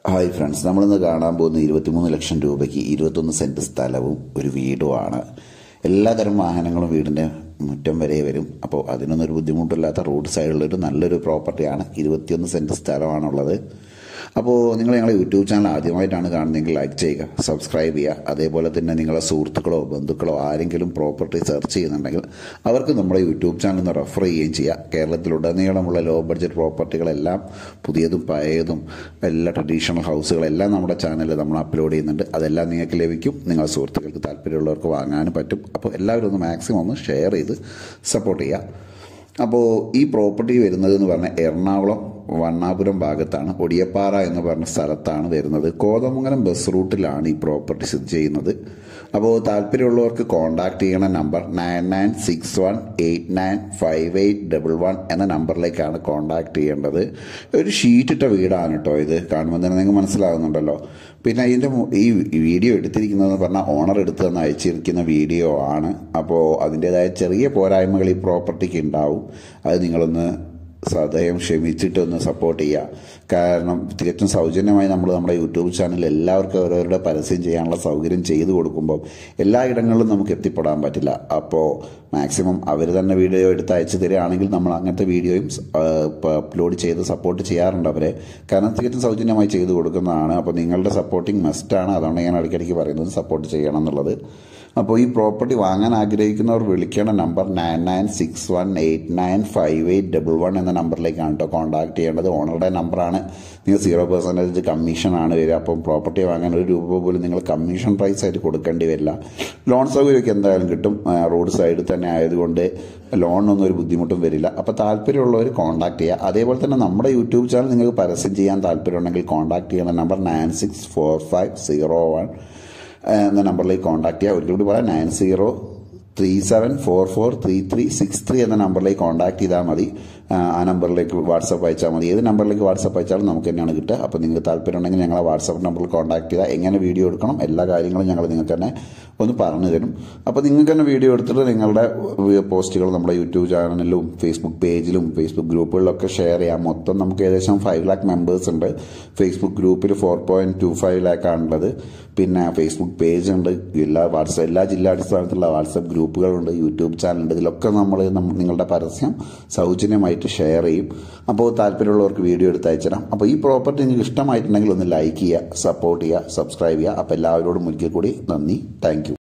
hi friends നമ്മളിന്ന് കാണാൻ പോകുന്ന ഇരുപത്തിമൂന്ന് ലക്ഷം രൂപയ്ക്ക് ഇരുപത്തൊന്ന് സെന്റ് സ്ഥലവും ഒരു വീടുമാണ് എല്ലാതരം വാഹനങ്ങളും വീടിന്റെ മുറ്റം വരെ വരും അപ്പോൾ അതിനൊന്നും ഒരു ബുദ്ധിമുട്ടില്ലാത്ത റോഡ് സൈഡിലൊരു നല്ലൊരു പ്രോപ്പർട്ടിയാണ് ഇരുപത്തിയൊന്ന് സെന്റ് സ്ഥലമാണുള്ളത് അപ്പോൾ നിങ്ങൾ ഞങ്ങളെ യൂട്യൂബ് ചാനൽ ആദ്യമായിട്ടാണ് കാണുന്നതെങ്കിൽ ലൈക്ക് ചെയ്യുക സബ്സ്ക്രൈബ് ചെയ്യുക അതേപോലെ തന്നെ നിങ്ങളെ സുഹൃത്തുക്കളോ ബന്ധുക്കളോ ആരെങ്കിലും പ്രോപ്പർട്ടി സെർച്ച് ചെയ്യുന്നുണ്ടെങ്കിൽ അവർക്ക് നമ്മുടെ യൂട്യൂബ് ചാനൽ ഒന്ന് റെഫർ ചെയ്യുകയും ചെയ്യുക കേരളത്തിലുടനീളമുള്ള ലോ ബഡ്ജറ്റ് പ്രോപ്പർട്ടികളെല്ലാം പുതിയതും പഴയതും എല്ലാ ട്രഡീഷണൽ ഹൗസുകളെല്ലാം നമ്മുടെ ചാനലിൽ നമ്മൾ അപ്ലോഡ് ചെയ്യുന്നുണ്ട് അതെല്ലാം നിങ്ങൾക്ക് ലഭിക്കും നിങ്ങളുടെ സുഹൃത്തുക്കൾക്ക് താല്പര്യമുള്ളവർക്ക് വാങ്ങാനും പറ്റും അപ്പോൾ എല്ലാവരും ഒന്ന് മാക്സിമം ഒന്ന് ഷെയർ ചെയ്ത് സപ്പോർട്ട് ചെയ്യുക അപ്പോൾ ഈ പ്രോപ്പർട്ടി വരുന്നത് എന്ന് പറഞ്ഞാൽ എറണാകുളം വണ്ണാപുരം ഭാഗത്താണ് ഒടിയപ്പാറ എന്ന് പറഞ്ഞ സ്ഥലത്താണ് വരുന്നത് കോതമംഗലം ബസ് റൂട്ടിലാണ് ഈ പ്രോപ്പർട്ടി സ്ഥിതി ചെയ്യുന്നത് അപ്പോൾ താല്പര്യമുള്ളവർക്ക് കോൺടാക്ട് ചെയ്യണ number nine nine six one eight nine five eight double one എന്ന നമ്പറിലേക്കാണ് കോൺടാക്ട് ചെയ്യേണ്ടത് ഒരു ഷീറ്റിട്ട വീടാണ് കേട്ടോ ഇത് കാണുമ്പോൾ തന്നെ നിങ്ങൾക്ക് മനസ്സിലാകുന്നുണ്ടല്ലോ പിന്നെ ഇതിൻ്റെ ഈ വീഡിയോ എടുത്തിരിക്കുന്നതെന്ന് പറഞ്ഞാൽ ഓണർ എടുത്ത് തന്ന് അയച്ചിരിക്കുന്ന വീഡിയോ ആണ് അപ്പോൾ അതിൻ്റെതായ ചെറിയ പോരായ്മകൾ ഈ പ്രോപ്പർട്ടിക്ക് ഉണ്ടാവും അത് നിങ്ങളൊന്ന് സദയം ക്ഷമിച്ചിട്ടൊന്ന് സപ്പോർട്ട് ചെയ്യുക കാരണം തികച്ചും സൗജന്യമായി നമ്മൾ നമ്മുടെ യൂട്യൂബ് ചാനൽ എല്ലാവർക്കും അവരവരുടെ പരസ്യം ചെയ്യാനുള്ള സൗകര്യം ചെയ്തു കൊടുക്കുമ്പോൾ എല്ലാ ഇടങ്ങളിലും നമുക്ക് എത്തിപ്പെടാൻ പറ്റില്ല അപ്പോൾ മാക്സിമം അവർ തന്നെ വീഡിയോ എടുത്ത് അയച്ചു തരികയാണെങ്കിൽ നമ്മൾ അങ്ങനത്തെ വീഡിയോയും അപ്ലോഡ് ചെയ്ത് സപ്പോർട്ട് ചെയ്യാറുണ്ട് അവരെ കാരണം തികച്ചും സൗജന്യമായി ചെയ്തു കൊടുക്കുന്നതാണ് അപ്പോൾ നിങ്ങളുടെ സപ്പോർട്ടിങ് മസ്റ്റാണ് അതുകൊണ്ട് ഞാൻ ഇടയ്ക്കിടയ്ക്ക് പറയുന്നത് സപ്പോർട്ട് ചെയ്യണം എന്നുള്ളത് അപ്പോൾ ഈ പ്രോപ്പർട്ടി വാങ്ങാൻ ആഗ്രഹിക്കുന്നവർ വിളിക്കേണ്ട number nine nine six one eight nine five eight double one എന്ന നമ്പറിലേക്കാണ് കേട്ടോ കോൺടാക്ട് ചെയ്യേണ്ടത് ഓണറുടെ നമ്പറാണ് നിങ്ങൾ സീറോ പെർസെൻറ്റേജ് കമ്മീഷനാണ് വരിക അപ്പം പ്രോപ്പർട്ടി വാങ്ങാൻ ഒരു രൂപ പോലും നിങ്ങൾ കമ്മീഷൻ പ്രൈസ് ആയിട്ട് കൊടുക്കേണ്ടി വരില്ല ലോൺ സൗകര്യമൊക്കെ എന്തായാലും കിട്ടും റോഡ് സൈഡിൽ തന്നെ ആയതുകൊണ്ട് ലോണിനൊന്നും ഒരു ബുദ്ധിമുട്ടും വരില്ല അപ്പോൾ താല്പര്യമുള്ളവർ കോൺടാക്ട് ചെയ്യുക അതേപോലെ തന്നെ നമ്മുടെ യൂട്യൂബ് ചാനൽ നിങ്ങൾക്ക് പരസ്യം ചെയ്യാൻ താല്പര്യമുണ്ടെങ്കിൽ കോൺടാക്ട് ചെയ്യുന്ന number nine six four five zero one എന്ന നമ്പറിലേക്ക് കോൺടാക്ട് ചെയ്യുക ഒരിക്കലും കൂടി പറയാം nine zero three seven four four three three six three എന്ന നമ്പറിലേക്ക് കോൺടാക്ട് ചെയ്താൽ മതി ആ നമ്പറിലേക്ക് വാട്സപ്പ് അയച്ചാൽ മതി ഏത് നമ്പറിലേക്ക് വാട്സപ്പ് അയച്ചാലും നമുക്ക് തന്നെയാണ് കിട്ടുക അപ്പോൾ നിങ്ങൾക്ക് താല്പര്യം ഉണ്ടെങ്കിൽ ഞങ്ങളെ വാട്സപ്പ് നമ്പറിൽ കോൺടാക്ട് ചെയ്താൽ എങ്ങനെ വീഡിയോ എടുക്കണം എല്ലാ കാര്യങ്ങളും ഞങ്ങൾ നിങ്ങൾക്ക് തന്നെ ഒന്ന് പറഞ്ഞു തരും അപ്പോൾ നിങ്ങൾക്ക് തന്നെ വീഡിയോ എടുത്തിട്ട് നിങ്ങളുടെ പോസ്റ്റുകൾ നമ്മുടെ യൂട്യൂബ് ചാനലിലും ഫേസ്ബുക്ക് പേജിലും ഫേസ്ബുക്ക് ഗ്രൂപ്പുകളിലൊക്കെ ഷെയർ ചെയ്യാം മൊത്തം നമുക്ക് ഏകദേശം ഫൈവ് ലാക്ക് മെമ്പേഴ്സ് ഉണ്ട് ഫേസ്ബുക്ക് ഗ്രൂപ്പിൽ ഫോർ പോയിന്റ് ടു ഫൈവ് ലാക്കാണുള്ളത് പിന്നെ ഫേസ്ബുക്ക് പേജ് ഉണ്ട് എല്ലാ വാട്സപ്പ് എല്ലാ ജില്ലാടിസ്ഥാനത്തുള്ള വാട്സപ്പ് ഗ്രൂപ്പുകളുണ്ട് യൂട്യൂബ് ചാനലുണ്ട് ഇതിലൊക്കെ നമ്മൾ നിങ്ങളുടെ പരസ്യം സൗജന്യമായിട്ട് ഷെയർ ചെയ്യും അപ്പോൾ താല്പര്യമുള്ളവർക്ക് വീഡിയോ എടുത്ത് അയച്ചുതരാം അപ്പോൾ ഈ പ്രോപ്പർട്ടി നിങ്ങൾക്ക് ഇഷ്ടമായിട്ടുണ്ടെങ്കിൽ ഒന്ന് ലൈക്ക് ചെയ്യുക സപ്പോർട്ട് ചെയ്യുക സബ്സ്ക്രൈബ് ചെയ്യുക അപ്പോൾ എല്ലാവരോടും ഒരിക്കൽ കൂടി നന്ദി താങ്ക്